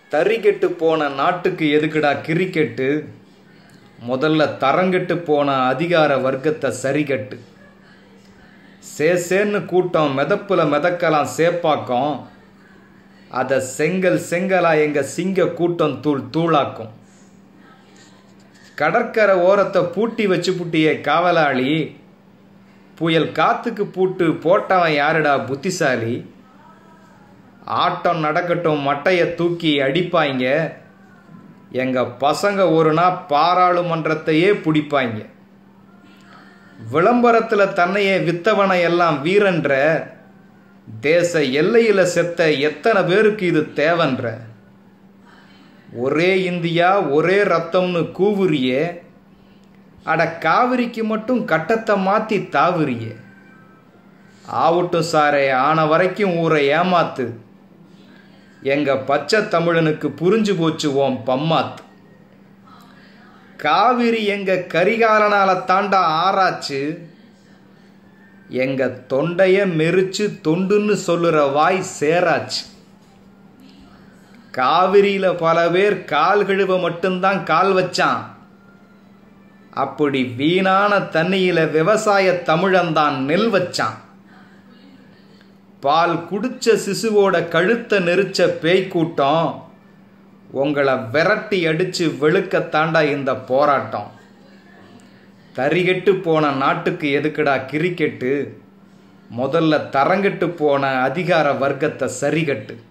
தறிகெட்டு போன நாட்டுக்கு எதுக்குடா கிரிக்கெட்டு முதல்ல தரங்கெட்டு போன அதிகார வர்க்கத்தை சரிகட்டு சேசேன்னு கூட்டம் மிதப்புல மிதக்கலாம் சேப்பாக்கம் அதை செங்கல் செங்கலா எங்க சிங்க கூட்டம் தூள் தூளாக்கும் கடற்கரை ஓரத்தை பூட்டி வச்சு புட்டிய காவலாளி புயல் காத்துக்கு பூட்டு போட்டவன் யாருடா புத்திசாலி ஆட்டம் நடக்கட்டும் மட்டையை தூக்கி அடிப்பாங்க எங்க பசங்க ஒரு நாள் பாராளுமன்றத்தையே பிடிப்பாங்க விளம்பரத்தில் தன்னையே வித்தவனை எல்லாம் வீரன்ற தேச எல்லையில் செத்த எத்தனை பேருக்கு இது தேவன்ற ஒரே இந்தியா ஒரே ரத்தம்னு கூவுறியே அட காவிரிக்கு மட்டும் கட்டத்தை மாற்றி தாவுறியே ஆவட்டும் சாரே ஆன வரைக்கும் ஊரை ஏமாத்து எங்க பச்சை தமிழனுக்கு புரிஞ்சு போச்சு ஓம் பம்மாத்து காவிரி எங்க கரிகாலனால தாண்டா ஆராச்சு எங்க தொண்டைய மெரிச்சு தொண்டுன்னு சொல்லுற வாய் சேராச்சு காவிரியில பல பேர் கால் கழுவ மட்டும்தான் கால் வச்சான் அப்படி வீணான தண்ணியில விவசாய தமிழன்தான் நெல் வச்சான் பால் குடிச்ச சிசுவோட கழுத்தை நெரிச்ச பேய் கூட்டம் உங்களை விரட்டி அடிச்சு வெளுக்க தாண்டா இந்த போராட்டம் தறிகெட்டு போன நாட்டுக்கு எதுக்குடா கிரிக்கெட்டு முதல்ல தரங்கெட்டு போன அதிகார வர்க்கத்தை சரிகட்டு